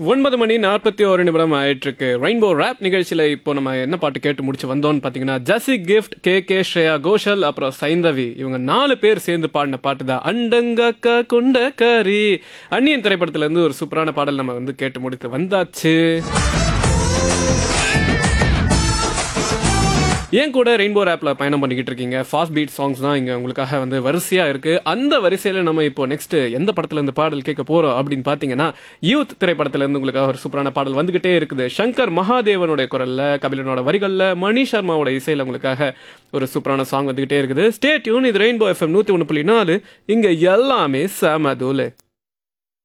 ஒன்பது மணி நாற்பத்தி ஒரு நிமிடம் ஆயிட்டு இருக்கு ரெயின்போ ரேப் நிகழ்ச்சியில இப்போ நம்ம என்ன பாட்டு கேட்டு முடிச்சு வந்தோம்னு பாத்தீங்கன்னா ஜசி கிஃப்ட் கே கே ஸ்ரேயா கோஷல் அப்புறம் சைந்தவி இவங்க நாலு பேர் சேர்ந்து பாடின பாட்டு தான் அண்டங்கக்கா கொண்ட கரி அந்நியன் திரைப்படத்துல இருந்து ஒரு சூப்பரான பாடல் நம்ம வந்து கேட்டு முடித்து வந்தாச்சு ஏன் கூட ரெயின்போ ஆப்ல பயணம் பண்ணிக்கிட்டு இருக்கீங்க ஃபாஸ்ட் பீட் சாங்ஸ் தான் இங்க உங்களுக்காக வந்து வரிசையா இருக்கு அந்த வரிசையில நம்ம இப்போ நெக்ஸ்ட் எந்த படத்துல இருந்து பாடல் கேட்க போறோம் அப்படின்னு பாத்தீங்கன்னா யூத் திரைப்படத்துல இருந்து உங்களுக்காக ஒரு சூப்பரான பாடல் வந்துகிட்டே இருக்குது சங்கர் மகாதேவனுடைய குரல்ல கபிலனோட வரிகள்ல மணி சர்மாவோட இசையில உங்களுக்காக ஒரு சூப்பரான சாங் வந்துகிட்டே இருக்குது ஸ்டே டியூன் இது ரெயின்போ எஃப்எம் நூத்தி ஒன்று புள்ளி நாலு இங்க எல்லாமே சமதூலு